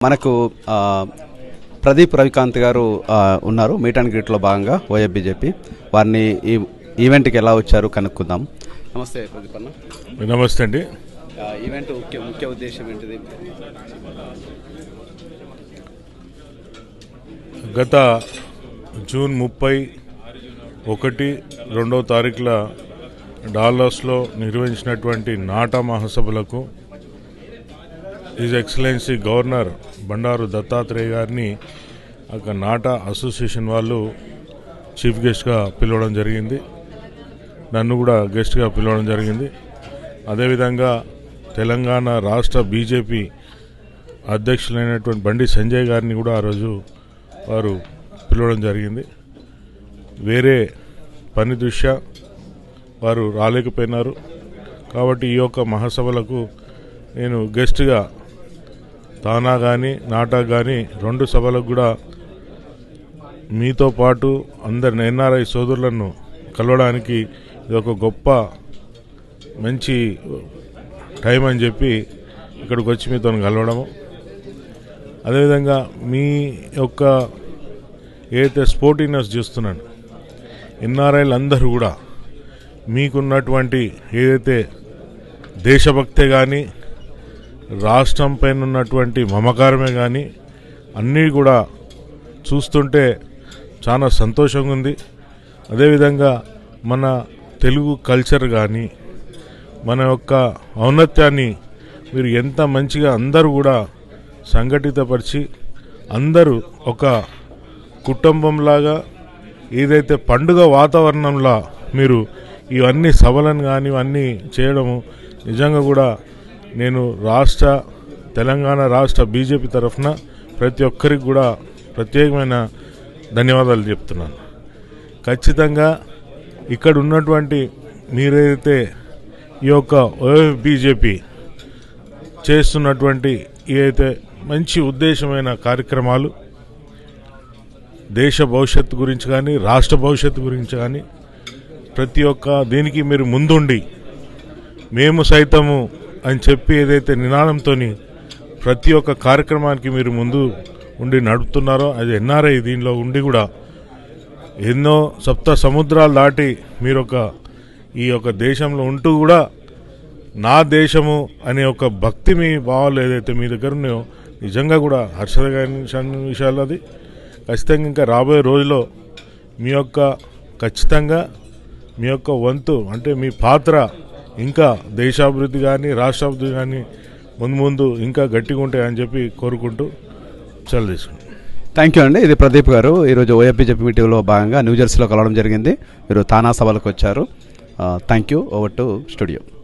మనకు ఆ, ప్రదీప్ రవికాంత్ గారు ఆ, ఉన్నారు మీట్ అండ్ గ్రీట్లో భాగంగా ఓఎఫ్ బీజేపీ వారిని ఈ ఈవెంట్కి ఎలా వచ్చారు కనుక్కుందాం నమస్తే ప్రదీప్ అన్న నమస్తే అండి ఆ, ఈవెంట్ ముఖ్య ముఖ్య ఉద్దేశం ఏంటిది గత జూన్ ముప్పై ఒకటి రెండవ తారీఖుల డాలర్స్లో నిర్వహించినటువంటి నాటా మహాసభలకు his excellency governor Bandaru Dattatreya గారిని అక్కడ నాటా అసోసియేషన్ వాళ్ళు చీఫ్ గెస్ట్గా పిలవడం జరిగింది నన్ను కూడా గెస్ట్గా పిలవడం జరిగింది అదేవిధంగా తెలంగాణ రాష్ట్ర బీజేపీ అధ్యక్షులైనటువంటి బండి సంజయ్ గారిని కూడా ఆ రోజు వారు పిలవడం జరిగింది వేరే పని దృష్ట్యా వారు రాలేకపోయినారు కాబట్టి ఈ యొక్క మహాసభలకు నేను గెస్ట్గా తానా కానీ నాటా కానీ రెండు సభలకు కూడా మీతో పాటు అందరి ఎన్ఆర్ఐ సోదరులను కలవడానికి ఇది ఒక గొప్ప మంచి టైం అని చెప్పి ఇక్కడికి వచ్చి మీతో కలవడము అదేవిధంగా మీ యొక్క ఏదైతే స్పోర్టినెస్ చూస్తున్నాను ఎన్ఆర్ఐలు అందరూ కూడా మీకున్నటువంటి ఏదైతే దేశభక్తే కానీ రాష్ట్రం పైన ఉన్నటువంటి మమకారమే కానీ అన్నీ కూడా చూస్తుంటే చాలా సంతోషంగా ఉంది అదేవిధంగా మన తెలుగు కల్చర్ కానీ మన యొక్క ఔన్నత్యాన్ని మీరు ఎంత మంచిగా అందరూ కూడా సంఘటితపరిచి అందరూ ఒక కుటుంబంలాగా ఏదైతే పండుగ వాతావరణంలో మీరు ఇవన్నీ సభలను కానీ ఇవన్నీ చేయడము నిజంగా కూడా నేను రాష్ట్ర తెలంగాణ రాష్ట్ర బీజేపీ తరఫున ప్రతి ఒక్కరికి కూడా ప్రత్యేకమైన ధన్యవాదాలు చెప్తున్నాను ఖచ్చితంగా ఇక్కడ ఉన్నటువంటి మీరైతే ఈ యొక్క ఓఎఫ్ బీజేపీ చేస్తున్నటువంటి ఏదైతే మంచి ఉద్దేశమైన కార్యక్రమాలు దేశ భవిష్యత్తు గురించి కానీ రాష్ట్ర భవిష్యత్తు గురించి కానీ ప్రతి ఒక్క దీనికి మీరు ముందుండి మేము సైతము అని చెప్పి ఏదైతే నినాదంతో ప్రతి ఒక్క కార్యక్రమానికి మీరు ముందు ఉండి నడుపుతున్నారో అది ఎన్ఆర్ఐ దీనిలో ఉండి కూడా ఎన్నో సప్త సముద్రాలు దాటి మీరు ఒక ఈ యొక్క దేశంలో ఉంటూ కూడా నా దేశము అనే ఒక భక్తి మీ భావాలు ఏదైతే మీ దగ్గర ఉన్నాయో నిజంగా కూడా హర్షదమైన విషయాలు అది ఖచ్చితంగా ఇంకా రాబోయే రోజుల్లో మీ యొక్క ఖచ్చితంగా మీ యొక్క వంతు అంటే మీ పాత్ర ఇంకా దేశాభివృద్ధి కానీ రాష్ట్రాభివృద్ధి కానీ ముందు ముందు ఇంకా గట్టిగా ఉంటాయని చెప్పి కోరుకుంటూ సెలవు తీసుకుంటాం థ్యాంక్ యూ అండి ఇది ప్రదీప్ గారు ఈరోజు ఓఎఫ్ బీజేపీ మీటింగ్లో భాగంగా న్యూజెర్సీలో కలవడం జరిగింది మీరు తానా సభలకు వచ్చారు thank you over to studio